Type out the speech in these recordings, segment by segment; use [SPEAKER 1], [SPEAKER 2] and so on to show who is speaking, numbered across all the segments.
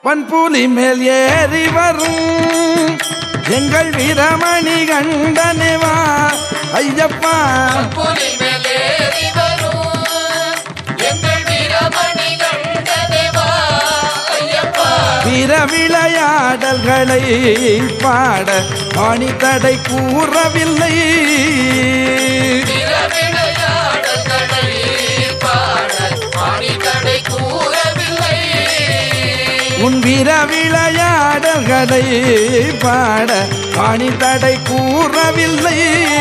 [SPEAKER 1] பண்புலி மேல் ஏறி வரும் எங்கள் வீரமணி கண்டனேவா ஐயப்பா
[SPEAKER 2] புலி மேலேறி வரும் எங்கள் வீரமணி கண்டனேவா ஐயப்பா
[SPEAKER 1] வீர விளையாடல்களை பாட ஆணி தடை கூறவில்லை
[SPEAKER 2] வீர விளையாடல்களை பாட ஆணித்தடை கூறவில்லை
[SPEAKER 1] உன் வீர விளையாடல்களை பாட ஆணி தடை கூறவில்லை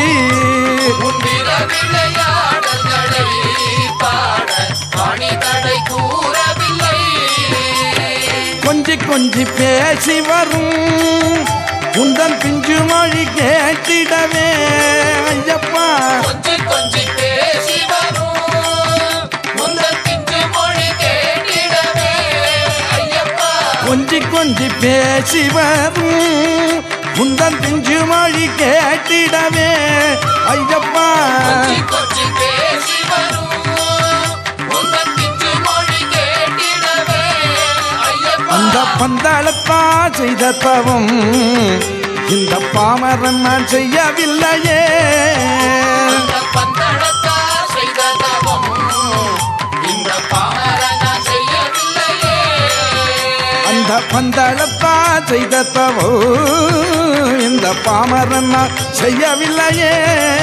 [SPEAKER 2] உன் வீர விளையாடல்களை பாட ஆணித்தடை கூறவில்லை
[SPEAKER 1] கொஞ்சி கொஞ்சி பேசி வரும் உந்தன் பிஞ்சு மொழி கேட்டிடவே ஐயப்பா
[SPEAKER 2] கொஞ்சி கொஞ்சி பேசி வரும் முந்தன் பிஞ்சு மொழி கேட்டிடவே ஐயப்பா
[SPEAKER 1] கொஞ்சி கொஞ்சி பேசி வரும் உந்தன் பிஞ்சு மொழி கேட்டிடவே ஐயப்பா
[SPEAKER 2] கொஞ்சி கொஞ்சி பேசி வரும் முந்தன் பிஞ்சு மொழி கேட்டிடவே ஐயப்பா
[SPEAKER 1] அந்த பந்தாளத்தா செய்த தவம் இந்த பாமரன் நான் செய்யவில்லையே
[SPEAKER 2] அந்த பந்தளத்தா செய்த தவம் இந்த பாமரனா செய்யவில்லையே
[SPEAKER 1] அந்த பந்தாளத்தா செய்த தவம் இந்த பாமரன் நான் செய்யவில்லையே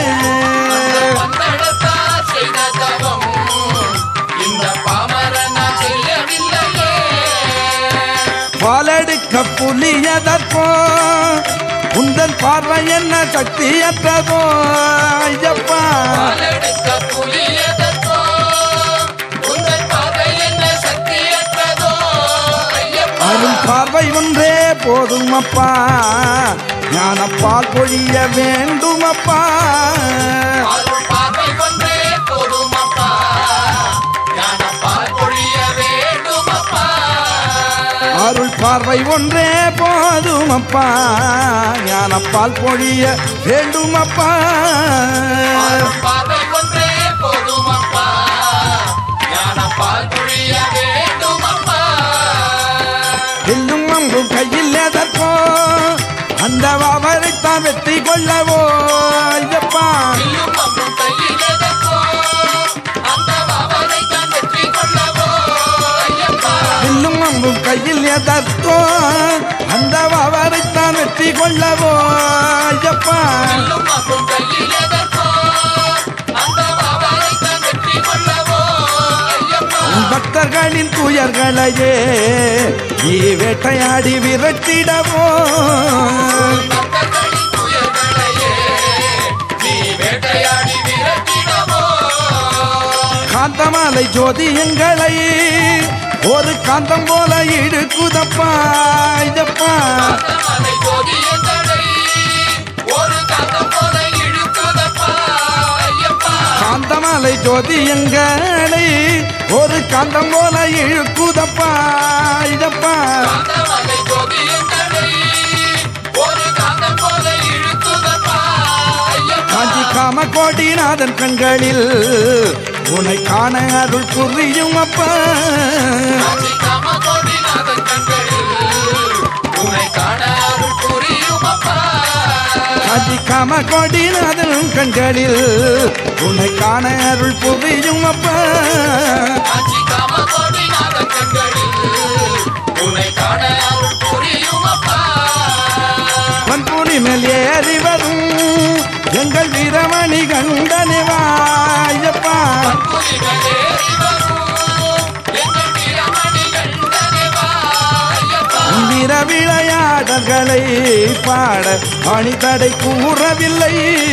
[SPEAKER 2] பந்தளத்தா செய்த தவம் இந்த பாமரனா செய்யவில்லையே
[SPEAKER 1] பாலெடுக்க புலியதற்போ உந்தன் பார்வை என்ன சக்தியற்றதோ ஐயப்பா
[SPEAKER 2] பாலெடுக்க புலியதற்கோ உங்கள் பார்வை என்ன சக்தியற்றதோ ஐயப்பா
[SPEAKER 1] அருள் பார்வை ஒன்றே போதும் அப்பா ஞானப்பால் பொழிய வேண்டும் அப்பா
[SPEAKER 2] அருள் பார்வை ஒன்றே போதுமப்பா ஞானப்பால் பொழிய வேண்டுமப்பா
[SPEAKER 1] அருள் பார்வை ஒன்றே போதும் அப்பா ஞானப்பால் பொழிய வேண்டும் அப்பா
[SPEAKER 2] அருள் பார்வை ஒன்றே போதுமப்பா ஞானப்பால் பொழிய வேண்டுமப்பா
[SPEAKER 1] எல்லும் அம்பும் கையில் எதற்கோ அந்த அவரைத்தான் வெற்றி கொள்ளவோ ஐயப்பா
[SPEAKER 2] நீயும் அம்பும் கையில் எதற்கோ அந்த பாவனை தான் வெற்றி கொள்ளவோ ஐயப்பா
[SPEAKER 1] எல்லும் அம்பும் கையில் எதற்கோ அந்த அவரைத்தான் வெற்றி கொள்ளவோ ஐயப்பா
[SPEAKER 2] நீயும் அம்பும் கையில் எதற்கோ அந்த பாவனை தான் வெற்றி கொள்ளவோ ஐயப்பா
[SPEAKER 1] உன் பக்தர்களின் துயர்களையே நீ வேட்டையாடி விரட்டிடவோ
[SPEAKER 2] பக்தர்களின் துயர்களையே நீ வேட்டையாடி விரட்டிடவோ
[SPEAKER 1] காந்தமாலை ஜோதி எங்களை ஒரு காந்தம் போல இடுக்குதப்பா ஐயப்பா
[SPEAKER 2] காந்தமலை ஜோதியங்களை ஒரு காந்தம் போல இழுக்குதப்பா ஐயப்பா
[SPEAKER 1] காந்தமாலை ஜோதி எங்களை ஒரு காந்தம் போல இழுக்குதப்பா ஐயப்பா
[SPEAKER 2] காந்தமலை ஜோதியங்களை ஒரு காந்தம் போல இழுக்குதப்பா ஐயப்பா
[SPEAKER 1] காஞ்சி காம கோடிநாதன் கண்களில் உன்னை காண அருள் புரியும் அப்பா
[SPEAKER 2] காஞ்சி காம கோடிநாதன் கண்களில் உன்னை காண அருள் புரியுமப்பா
[SPEAKER 1] காஞ்சி காம கோடிநாதன் கண்களில் உன்னை காண அருள் புரியும் அப்பா
[SPEAKER 2] காஞ்சி காம கோடிநாதன் கண்களில் உன்னை காண அருள் புரியுமப்பா
[SPEAKER 1] பண்புரி மேல் ஏறி வரும் எங்கள் வீரமணி கண்டனே வாயப்பா
[SPEAKER 2] புலிகளேறி வரும் எங்கள் வீரமணி கண்டனேவா ஐயப்பா
[SPEAKER 1] வீர விளையாடல்களை பாட அணிதடை கூறவில்லை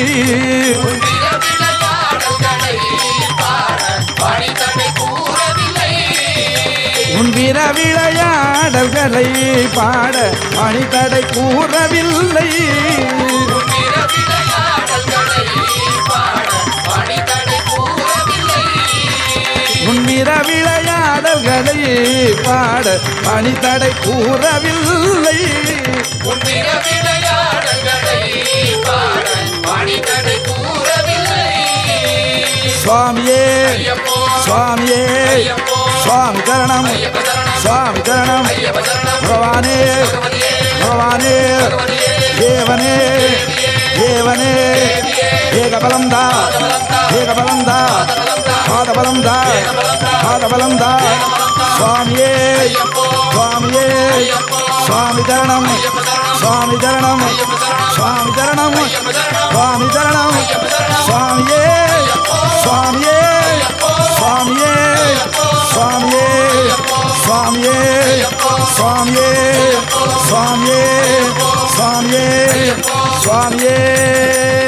[SPEAKER 2] வீர விளையாடல்களை பாட பணித்தடை கூறவில்லை
[SPEAKER 1] உன் வீர விளையாடல்களை பாட அணிதடை கூறவில்லை
[SPEAKER 2] வீர விளையாடல்களை பாட பணித்தடை கூறவில்லை
[SPEAKER 1] உன் வீர விளையாடல்களை பாட அணிதடை கூறவில்லை
[SPEAKER 2] வீர விளையாடல்களை பாட பணித்தடை கூறவில்லை
[SPEAKER 1] சுவாமியே
[SPEAKER 2] ஐயப்போ
[SPEAKER 1] சுவாமியே
[SPEAKER 2] ஐயப்போ
[SPEAKER 1] சுவாமி சரணம்
[SPEAKER 2] ஐயப்ப சரணம்
[SPEAKER 1] சுவாமி சரணம்
[SPEAKER 2] ஐயப்ப சரணம்
[SPEAKER 1] பகவானே
[SPEAKER 2] பகவதியே
[SPEAKER 1] பகவானே தேவனே தேவனே ஏகபலம் தா ஏகபலம் தா பாதபலம் தா பாதபலம் தா சுவாமியே சுவாமியே சுவாமி சரணம் சுவாமி சரணம் சுவாமி சரணம் சுவாமி சரணம் சுவாமியே சுவாமியே சுவாமியே சுவாமியே சுவாமியே சுவாமியே சுவாமியே சுவாமியே சுவாமியே